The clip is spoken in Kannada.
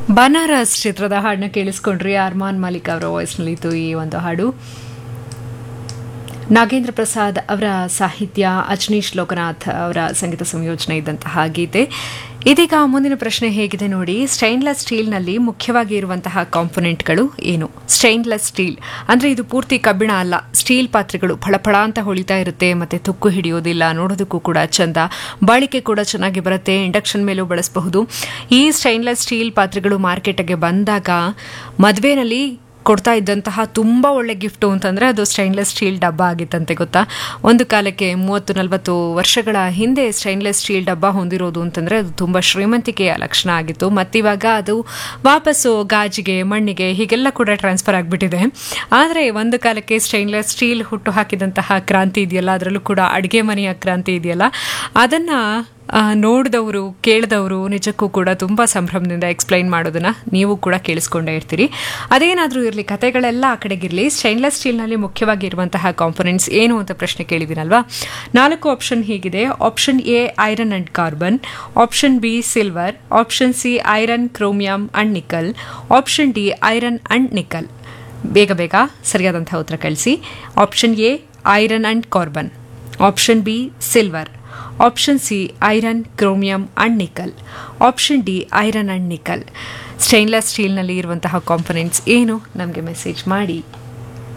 ಬನಾರಸ್ ಚಿತ್ರದ ಹಾಡನ್ನ ಕೇಳಿಸ್ಕೊಂಡ್ರಿ ಅರ್ಮಾನ್ ಮಾಲಿಕ್ ಅವರ ವಾಯ್ಸ್ನಲ್ಲಿತ್ತು ಈ ಒಂದು ಹಾಡು ನಾಗೇಂದ್ರ ಪ್ರಸಾದ್ ಅವರ ಸಾಹಿತ್ಯ ಅಜ್ನೀಶ್ ಲೋಕನಾಥ್ ಅವರ ಸಂಗೀತ ಸಂಯೋಜನೆ ಇದ್ದಂತಹ ಗೀತೆ ಇದೀಗ ಮುಂದಿನ ಪ್ರಶ್ನೆ ಹೇಗಿದೆ ನೋಡಿ ಸ್ಟೈನ್ಲೆಸ್ ಸ್ಟೀಲ್ನಲ್ಲಿ ಮುಖ್ಯವಾಗಿ ಇರುವಂತಹ ಕಾಂಪೊನೆಂಟ್ಗಳು ಏನು ಸ್ಟೈನ್ಲೆಸ್ ಸ್ಟೀಲ್ ಅಂದರೆ ಇದು ಪೂರ್ತಿ ಕಬ್ಬಿಣ ಅಲ್ಲ ಸ್ಟೀಲ್ ಪಾತ್ರೆಗಳು ಫಳಫಳ ಅಂತ ಹೊಳಿತಾ ಇರುತ್ತೆ ಮತ್ತೆ ತುಕ್ಕು ಹಿಡಿಯೋದಿಲ್ಲ ನೋಡೋದಕ್ಕೂ ಕೂಡ ಚಂದ ಬಾಳಿಕೆ ಕೂಡ ಚೆನ್ನಾಗಿ ಬರುತ್ತೆ ಇಂಡಕ್ಷನ್ ಮೇಲೂ ಬಳಸಬಹುದು ಈ ಸ್ಟೈನ್ಲೆಸ್ ಸ್ಟೀಲ್ ಪಾತ್ರೆಗಳು ಮಾರ್ಕೆಟ್ಗೆ ಬಂದಾಗ ಮದುವೆನಲ್ಲಿ ಕೊಡ್ತಾ ಇದ್ದಂತಹ ತುಂಬ ಒಳ್ಳೆ ಗಿಫ್ಟು ಅಂತಂದರೆ ಅದು ಸ್ಟೈನ್ಲೆಸ್ ಸ್ಟೀಲ್ ಡಬ್ಬ ಆಗಿತ್ತಂತೆ ಗೊತ್ತಾ ಒಂದು ಕಾಲಕ್ಕೆ ಮೂವತ್ತು ನಲವತ್ತು ವರ್ಷಗಳ ಹಿಂದೆ ಸ್ಟೈನ್ಲೆಸ್ ಸ್ಟೀಲ್ ಡಬ್ಬ ಹೊಂದಿರೋದು ಅಂತಂದರೆ ಅದು ತುಂಬ ಶ್ರೀಮಂತಿಕೆಯ ಲಕ್ಷಣ ಆಗಿತ್ತು ಮತ್ತಿವಾಗ ಅದು ವಾಪಸ್ಸು ಗಾಜಿಗೆ ಮಣ್ಣಿಗೆ ಹೀಗೆಲ್ಲ ಕೂಡ ಟ್ರಾನ್ಸ್ಫರ್ ಆಗಿಬಿಟ್ಟಿದೆ ಆದರೆ ಒಂದು ಕಾಲಕ್ಕೆ ಸ್ಟೈನ್ಲೆಸ್ ಸ್ಟೀಲ್ ಹುಟ್ಟು ಹಾಕಿದಂತಹ ಕ್ರಾಂತಿ ಇದೆಯಲ್ಲ ಅದರಲ್ಲೂ ಕೂಡ ಅಡುಗೆ ಮನೆಯ ಕ್ರಾಂತಿ ಇದೆಯಲ್ಲ ಅದನ್ನು ನೋಡಿದವರು ಕೇಳಿದವರು ನಿಜಕ್ಕೂ ಕೂಡ ತುಂಬ ಸಂಭ್ರಮದಿಂದ ಎಕ್ಸ್ಪ್ಲೈನ್ ಮಾಡೋದನ್ನ ನೀವು ಕೂಡ ಕೇಳಿಸ್ಕೊಂಡೇ ಇರ್ತೀರಿ ಅದೇನಾದರೂ ಇರಲಿ ಕತೆಗಳೆಲ್ಲ ಆ ಕಡೆಗಿರಲಿ ಸ್ಟೈನ್ಲೆಸ್ ಸ್ಟೀಲ್ನಲ್ಲಿ ಮುಖ್ಯವಾಗಿ ಇರುವಂತಹ ಕಾಂಪೊನೆಂಟ್ಸ್ ಏನು ಅಂತ ಪ್ರಶ್ನೆ ಕೇಳಿದ್ದೀನಲ್ವಾ ನಾಲ್ಕು ಆಪ್ಷನ್ ಹೀಗಿದೆ option A iron and carbon option B silver option C iron chromium and nickel option D iron and nickel ಬೇಗ ಬೇಗ ಸರಿಯಾದಂತಹ ಉತ್ತರ ಕಳಿಸಿ option A iron and carbon option B silver option C iron chromium and nickel option D iron and nickel stainless ಸ್ಟೀಲ್ನಲ್ಲಿ ಇರುವಂತಹ ಕಾಂಪೊನೆಂಟ್ಸ್ ಏನು ನಮಗೆ ಮೆಸೇಜ್ ಮಾಡಿ